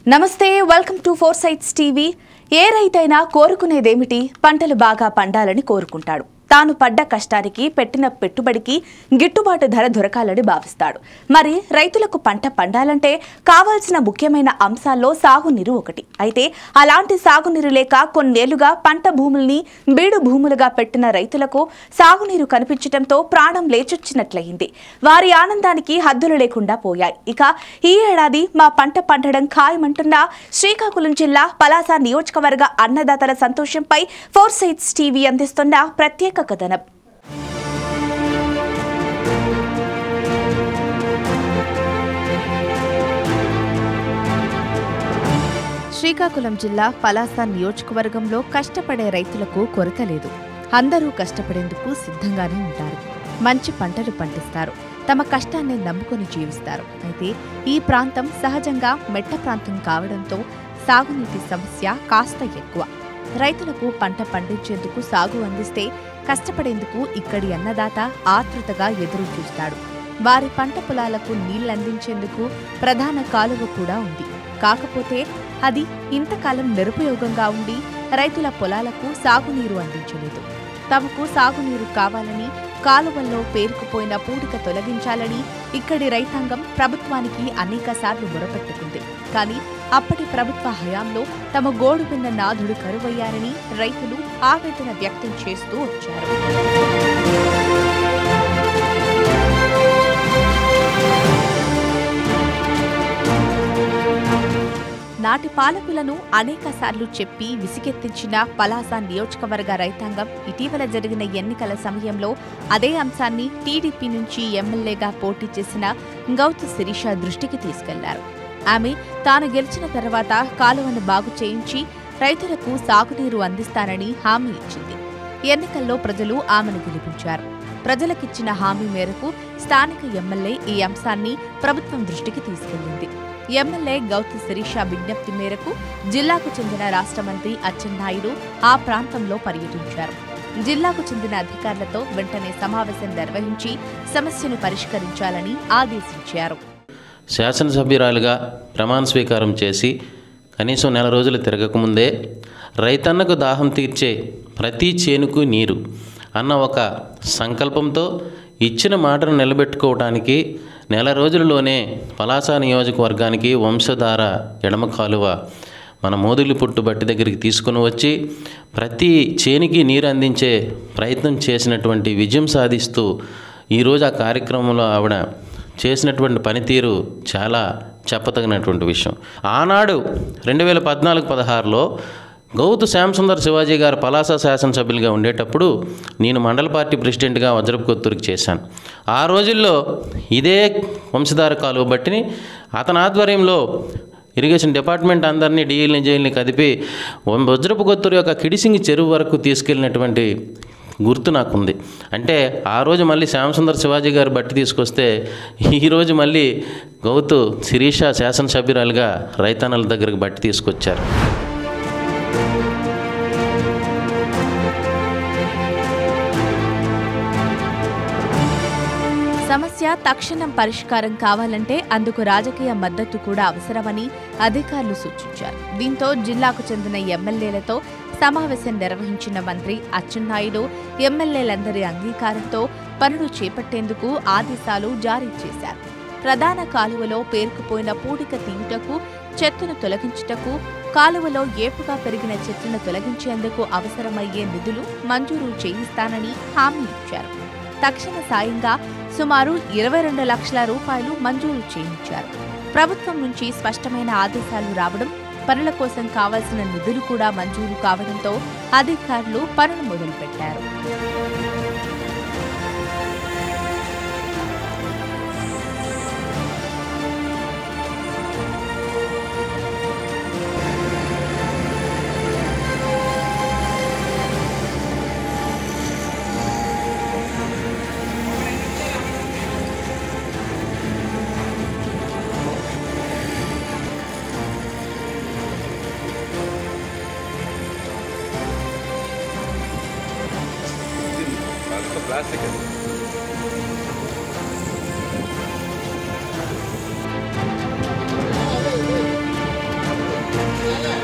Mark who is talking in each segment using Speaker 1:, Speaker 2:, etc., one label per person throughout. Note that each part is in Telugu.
Speaker 1: నమస్తే welcome to four sights TV ఏ రైతైనా కోరుకునేదేమిటి పంటలు బాగా పండాలని కోరుకుంటాడు తాను పడ్డ కష్టానికి పెట్టిన పెట్టుబడికి గిట్టుబాటు ధర దొరకాలని భావిస్తాడు మరి రైతులకు పంట పండాలంటే కావాల్సిన ముఖ్యమైన అంశాల్లో సాగునీరు ఒకటి అయితే అలాంటి సాగునీరు లేక కొన్నేళ్లుగా పంట భూముల్ని బీడు భూములుగా పెట్టిన రైతులకు సాగునీరు కనిపించడంతో ప్రాణం లేచొచ్చినట్లయింది వారి ఆనందానికి హద్దులు లేకుండా పోయాయి ఇక ఈ ఏడాది మా పంట పండడం ఖాయమంటున్న శ్రీకాకుళం జిల్లా పలాస నియోజకవర్గ అన్నదాతల సంతోషంపై ఫోర్ సైట్స్ టీవీ అందిస్తున్న ప్రత్యేక కథనం శ్రీకాకుళం జిల్లా పలాస నియోజకవర్గంలో కష్టపడే రైతులకు కొరత లేదు అందరూ కష్టపడేందుకు సిద్ధంగానే ఉంటారు మంచి పంటలు పండిస్తారు తమ కష్టాన్ని నమ్ముకొని జీవిస్తారు అయితే ఈ ప్రాంతం సహజంగా మెట్ట ప్రాంతం కావడంతో సాగునీటి సమస్య కాస్త ఎక్కువ రైతులకు పంట పండించేందుకు సాగు అందిస్తే కష్టపడేందుకు ఇక్కడి అన్నదాత ఆతృతగా ఎదురు చూస్తాడు వారి పంట పొలాలకు నీళ్లందించేందుకు ప్రధాన కాలువ కూడా ఉంది కాకపోతే అది ఇంతకాలం నిరుపయోగంగా ఉండి రైతుల పొలాలకు సాగునీరు అందించలేదు తమకు సాగునీరు కావాలని కాలువల్లో పేరుకుపోయిన పూడిక తొలగించాలని ఇక్కడి రైతాంగం ప్రభుత్వానికి అనేక సార్లు మొరపెట్టుకుంది కానీ అప్పటి ప్రభుత్వ హయాంలో తమ గోడు విన్న నాథుడు కరువయ్యారని రైతులు ఆవేదన వ్యక్తం చేస్తూ వచ్చారు నాటి పాలకులను అనేకసార్లు చెప్పి విసిగెత్తించిన పలాస నియోజకవర్గ రైతాంగం ఇటీవల జరిగిన ఎన్నికల సమయంలో అదే అంశాన్ని టీడీపీ నుంచి ఎమ్మెల్యేగా పోటీ చేసిన గౌతు శిరీష దృష్టికి తీసుకెళ్లారు ఆమె తాను గెలిచిన తర్వాత కాలువను బాగు చేయించి రైతులకు సాగునీరు అందిస్తానని హామీ ఇచ్చింది ఎన్నికల్లో ప్రజలు ఆమెను గెలిపించారు ప్రజలకిచ్చిన హామీ మేరకు స్థానిక ఎమ్మెల్యే ఈ అంశాన్ని ప్రభుత్వం దృష్టికి తీసుకెళ్లింది ఎమ్మెల్యే గౌతి శిరీష విజ్ఞప్తి మేరకు జిల్లాకు చెందిన రాష్ట్ర మంత్రి అచ్చెన్నాయుడు ఆ ప్రాంతంలో పర్యటించారు జిల్లాకు చెందిన అధికారులతో వెంటనే సమావేశం నిర్వహించి సమస్యను పరిష్కరించాలని ఆదేశించారు
Speaker 2: శాసనసభ్యురాలుగా ప్రమాణ స్వీకారం చేసి కనీసం నెల రోజులు తిరగకముందే రైతన్నకు దాహం తీర్చే ప్రతి చేనుకు నీరు అన్న ఒక సంకల్పంతో ఇచ్చిన మాటను నిలబెట్టుకోవడానికి నెల రోజులలోనే పలాస నియోజకవర్గానికి వంశధార ఎడమ కాలువ మన మోదులి పుట్టు బట్టి దగ్గరికి తీసుకుని వచ్చి ప్రతి చేనికి నీరు అందించే ప్రయత్నం చేసినటువంటి విజయం సాధిస్తూ ఈరోజు ఆ కార్యక్రమంలో ఆవిడ చేసినటువంటి పనితీరు చాలా చెప్పతగినటువంటి విషయం ఆనాడు రెండు వేల పద్నాలుగు పదహారులో గౌతు శ్యాంసుందర్ శివాజీ గారు పలాస శాసనసభ్యులుగా ఉండేటప్పుడు నేను మండల పార్టీ ప్రెసిడెంట్గా వజ్రపు కొత్తూరుకి చేశాను ఆ రోజుల్లో ఇదే వంశధార కాలువ బట్టిని అతని ఆధ్వర్యంలో ఇరిగేషన్ డిపార్ట్మెంట్ అందరినీ డీఎల్ని జైల్ని కదిపి వజ్రపు కొత్తూరు యొక్క కిడిసింగి చెరువు వరకు తీసుకెళ్ళినటువంటి గుర్తు నాకుంది అంటే ఆ రోజు మళ్ళీ శ్యామసుందర్ శివాజీ గారు బట్టి తీసుకొస్తే ఈరోజు మళ్ళీ గౌతు శిరీష శాసనసభ్యురాలుగా రైతన్నల దగ్గరకు బట్టి తీసుకొచ్చారు
Speaker 1: సమస్య తక్షణం పరిష్కారం కావాలంటే అందుకు రాజకీయ మద్దతు కూడా అవసరమని అధికారులు సూచించారు దీంతో జిల్లాకు చెందిన ఎమ్మెల్యేలతో సమావేశం నిర్వహించిన మంత్రి అచ్చెన్నాయుడు ఎమ్మెల్యేలందరి అంగీకారంతో పనులు చేపట్టేందుకు ఆదేశాలు జారీ చేశారు ప్రధాన కాలువలో పేరుకుపోయిన పూడిక తీయుటకు చెత్తను తొలగించుటకు కాలువలో ఏపుగా పెరిగిన చెట్లను తొలగించేందుకు అవసరమయ్యే నిధులు మంజూరు చేయిస్తానని హామీ ఇచ్చారు తక్షణ సాయంగా సుమారు ఇరవై రెండు లక్షల రూపాయలు మంజూరు చేయించారు ప్రభుత్వం నుంచి స్పష్టమైన ఆదేశాలు రావడం పనుల కోసం కావాల్సిన నిధులు కూడా మంజూరు కావడంతో అధికారులు పనులు మొదలుపెట్టారు
Speaker 3: ప్లాస్టిక్ అది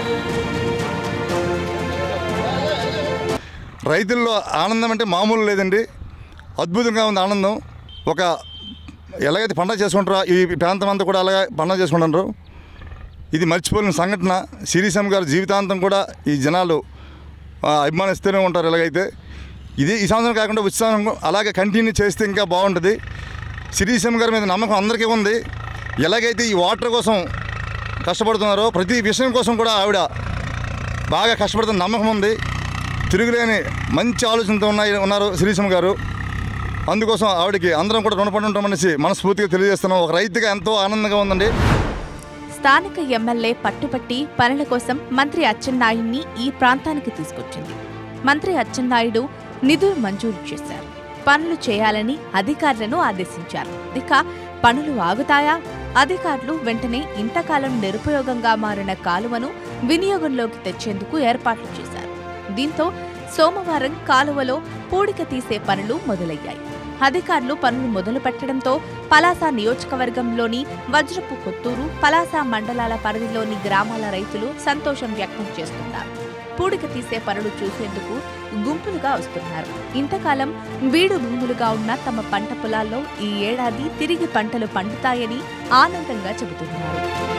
Speaker 4: రైతుల్లో ఆనందం అంటే మామూలు లేదండి అద్భుతంగా ఉంది ఆనందం ఒక ఎలాగైతే పండగ చేసుకుంటారో ఈ ప్రాంతం అంతా కూడా అలాగే పండగ చేసుకుంటారు ఇది మర్చిపోలేని సంఘటన సిరిసమ్ గారి జీవితాంతం కూడా ఈ జనాలు ఆ, అభిమానిస్తూనే ఉంటారు ఎలాగైతే ఇది ఈ సంవత్సరం కాకుండా ఉత్సాహం అలాగే కంటిన్యూ చేస్తే ఇంకా బాగుంటుంది సిరిసమ్ గారి మీద నమ్మకం అందరికీ ఉంది ఎలాగైతే ఈ వాటర్ కోసం కష్టపడుతున్నారో ప్రతి విషయం కోసం కూడా ఆవిడ బాగా కష్టపడుతున్న నమ్మకం ఉంది తిరుగులేని మంచి ఆలోచనతో ఉన్నాయి ఉన్నారు శ్రీశమ్ గారు అందుకోసం ఆవిడకి అందరం కూడా రుణపడి ఉంటామనేసి మనస్ఫూర్తిగా తెలియజేస్తున్నాం ఒక రైతుగా ఎంతో ఆనందంగా ఉందండి
Speaker 1: స్థానిక ఎమ్మెల్యే పట్టుపట్టి పనుల కోసం మంత్రి అచ్చెన్నాయుడిని ఈ ప్రాంతానికి తీసుకొచ్చింది మంత్రి అచ్చెన్నాయుడు నిధులు మంజూరు చేశారు పనులు చేయాలని అధికారులను ఆదేశించారు ఇక పనులు ఆగుతాయా అధికారులు వెంటనే ఇంతకాలం నిరుపయోగంగా మారిన కాలువను వినియోగంలోకి తెచ్చేందుకు ఏర్పాట్లు చేశారు దీంతో సోమవారం కాలువలో పూడిక తీసే పనులు మొదలయ్యాయి అధికారులు పనులు మొదలు పెట్టడంతో పలాస నియోజకవర్గంలోని వజ్రపు కొత్తూరు పలాస మండలాల పరిధిలోని గ్రామాల రైతులు సంతోషం వ్యక్తం చేస్తున్నారు పూడిక తీసే పనులు చూసేందుకు గుంపులుగా వస్తున్నారు ఇంతకాలం బీడు భూములుగా ఉన్న తమ పంట పొలాల్లో ఈ ఏడాది తిరిగి పంటలు పండుతాయని ఆనందంగా చెబుతున్నారు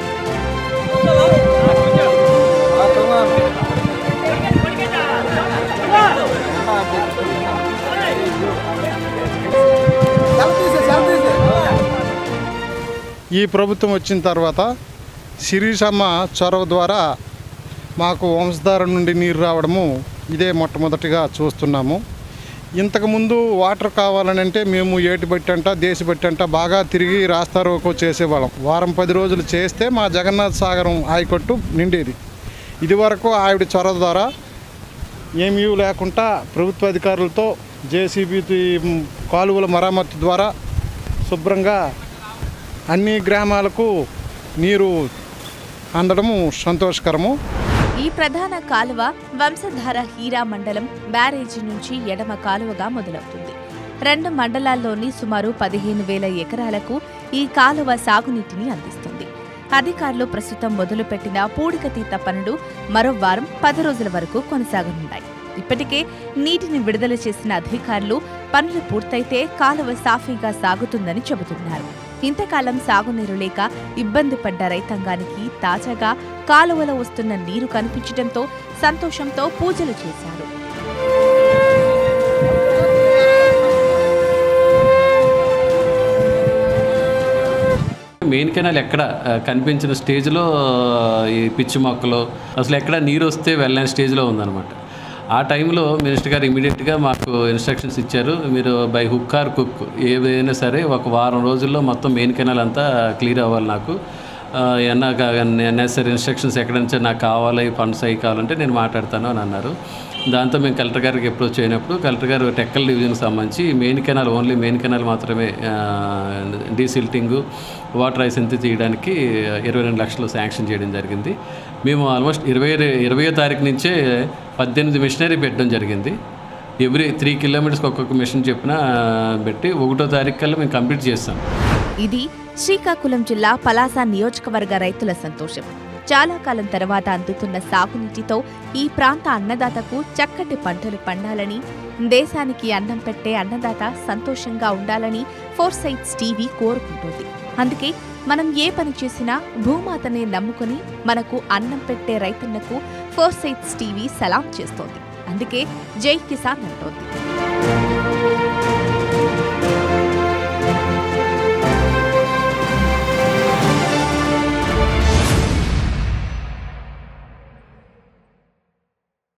Speaker 5: ఈ ప్రభుత్వం వచ్చిన తర్వాత శిరీషమ్మ చొరవ ద్వారా మాకు వంశధార నుండి నీరు రావడము ఇదే మొట్టమొదటిగా చూస్తున్నాము ఇంతకుముందు వాటర్ కావాలనంటే మేము ఏటి బట్టంట దేశ బట్టంట బాగా తిరిగి రాస్తారోకో చేసేవాళ్ళం వారం పది రోజులు చేస్తే మా జగన్నాథ్ సాగరం ఆయకట్టు నిండేది ఇదివరకు ఆవిడ చొరవ ద్వారా ఏమీ లేకుండా ప్రభుత్వ అధికారులతో జేసీబీ కాలువల మరామత్తు ద్వారా శుభ్రంగా అన్ని గ్రామాలకు నీరు అందడము సంతోషకరము
Speaker 1: ఈ ప్రధాన కాలువ వంశధార హీరా మండలం బ్యారేజీ నుంచి ఎడమ కాలువగా మొదలవుతుంది రెండు మండలాల్లోని సుమారు పదిహేను వేల ఎకరాలకు ఈ కాలువ సాగునీటిని అందిస్తుంది అధికారులు ప్రస్తుతం మొదలుపెట్టిన పూడికతీత పనులు మరో వారం పది రోజుల వరకు కొనసాగనున్నాయి ఇప్పటికే నీటిని విడుదల చేసిన అధికారులు పనులు పూర్తయితే కాలువ సాఫీగా సాగుతుందని చెబుతున్నారు ఇంతకాలం సాగునీరు లేక ఇబ్బంది పడ్డ రైతాంగానికి తాజాగా కాలువలో వస్తున్న నీరు కనిపించడంతో సంతోషంతో పూజలు చేశారు
Speaker 6: మెయిన్ కెనాల్ ఎక్కడ ఆ, కనిపించిన స్టేజ్లో ఆ, ఈ పిచ్చి మొక్కలు అసలు ఎక్కడ నీరు వస్తే వెళ్ళని స్టేజ్లో ఉందన్నమాట ఆ టైంలో మినిస్టర్ గారు ఇమీడియట్గా మాకు ఇన్స్ట్రక్షన్స్ ఇచ్చారు మీరు బై హుక్ ఆర్ కుక్ ఏదైనా సరే ఒక వారం రోజుల్లో మొత్తం మెయిన్ కెనాల్ అంతా క్లియర్ అవ్వాలి నాకు ఎన్న నెసరీ ఇన్స్ట్రక్షన్స్ ఎక్కడ నుంచి నాకు కావాలి ఫండ్స్ అవి కావాలంటే నేను మాట్లాడతాను అని అన్నారు దాంతో మేము కలెక్టర్ గారికి అప్రోచ్ అయినప్పుడు కలెక్టర్ గారు టెక్కల్ డివిజన్కి సంబంధించి main canal only main canal మాత్రమే డీసిల్టింగ్ వాటర్ ఐస్ ఎంత తీయడానికి ఇరవై రెండు లక్షలు శాంక్షన్ చేయడం జరిగింది మేము ఆల్మోస్ట్ ఇరవై ఇరవయో తారీఖు నుంచే పద్దెనిమిది మిషనరీ పెట్టడం జరిగింది ఎవ్రీ త్రీ కిలోమీటర్స్కి ఒక్కొక్క మిషన్ చెప్పిన పెట్టి ఒకటో తారీఖు కల్లా మేము కంప్లీట్ చేస్తాం
Speaker 1: ఇది శ్రీకాకుళం జిల్లా పలాస నియోజకవర్గ రైతుల సంతోషం చాలా కాలం తర్వాత అందుతున్న సాగునీటితో ఈ ప్రాంత అన్నదాతకు చక్కటి పంటలు పండాలని దేశానికి అన్నం పెట్టే అన్నదాత సంతోషంగా ఉండాలని ఫోర్సైట్స్ టీవీ కోరుకుంటోంది అందుకే మనం ఏ పని చేసినా భూమాతనే నమ్ముకుని మనకు అన్నం పెట్టే రైతన్నకు ఫోర్సైట్స్ టీవీ సలాం చేస్తోంది అందుకే జై కిసాన్ అంటోంది